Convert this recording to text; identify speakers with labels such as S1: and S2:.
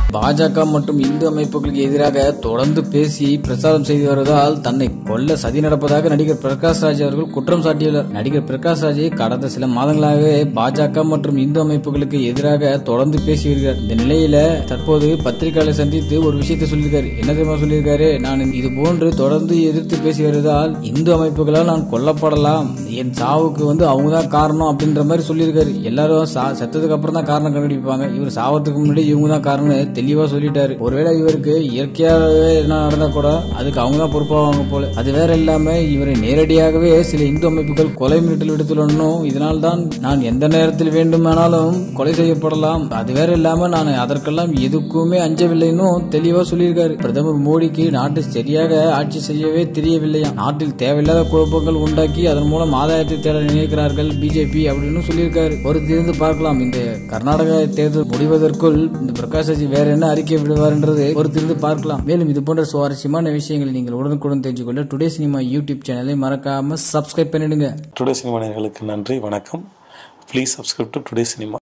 S1: பாஜக மற்றும் இந்து அமைப்புகளுக்கு எதிராக தொடர்ந்து பேசி பிரச்சாரம் செய்து வருவதால் தன்னை கொல்ல சதி நடப்பதாக நடிகர் பிரகாஷ் ராஜ் அவர்கள் குற்றம் சாட்டியுள்ளார் நடிகர் பிரகாஷ் ராஜ் கடந்த சில மாதங்களாகவே பாஜக மற்றும் இந்து அமைப்புகளுக்கு எதிராக தொடர்ந்து பேசி வருகிறார் இந்த நிலையில தற்போது பத்திரிகையாளர் சந்தித்து ஒரு விஷயத்தை சொல்லியிருக்காரு என்ன தெரியுமா சொல்லியிருக்காரு நான் இது போன்று தொடர்ந்து எதிர்த்து பேசி வருவதால் இந்து அமைப்புகளால் நான் கொல்லப்படலாம் என் சாவுக்கு வந்து அவங்க தான் காரணம் அப்படின்ற மாதிரி சொல்லியிருக்காரு எல்லாரும் சா- செத்ததுக்கு அப்புறம் தான் காரணம் கண்டுபிடிப்பாங்க இவர் சாவத்துக்கு முன்னாடி இவங்க தான் காரணம் தெளிவா சொல்லிட்டாரு ஒருவேளை இவருக்கு இயற்கையாகவே என்ன நடந்தா கூட அதுக்கு அவங்க தான் பொறுப்பாவாங்க போல அது வேற இல்லாம இவரை நேரடியாகவே சில இந்து அமைப்புகள் கொலை மிரட்டல் விடுத்துள்ளனும் இதனால் தான் நான் எந்த நேரத்தில் வேண்டுமானாலும் கொலை செய்யப்படலாம் அது வேற இல்லாம நான் அதற்கெல்லாம் எதுக்குமே அஞ்சவில்லைன்னு தெளிவா சொல்லியிருக்காரு பிரதமர் மோடிக்கு நாட்டை சரியாக ஆட்சி செய்யவே தெரியவில்லையா நாட்டில் தேவையில்லாத குழப்பங்கள் உண்டாக்கி அதன் மூலம் ஆதாயத்தை தேட நினைக்கிறார்கள் பிஜேபி அப்படின்னு சொல்லியிருக்காரு பொறுத்திருந்து பார்க்கலாம் இந்த கர்நாடக தேர்தல் முடிவதற்குள் இந்த பிரகாஷ் ராஜ் வேற என்ன அறிக்கை விடுவார் என்றது பொறுத்திருந்து பார்க்கலாம் மேலும் இது போன்ற சுவாரஸ்யமான விஷயங்களை நீங்கள் உடனுக்குடன் தெரிஞ்சுக்கொள்ள டுடே சினிமா யூடியூப் சேனலை மறக்காம சப்ஸ்கிரைப் பண்ணிடுங்க
S2: டுடே சினிமா நேயர்களுக்கு நன்றி வணக்கம் please subscribe to today cinema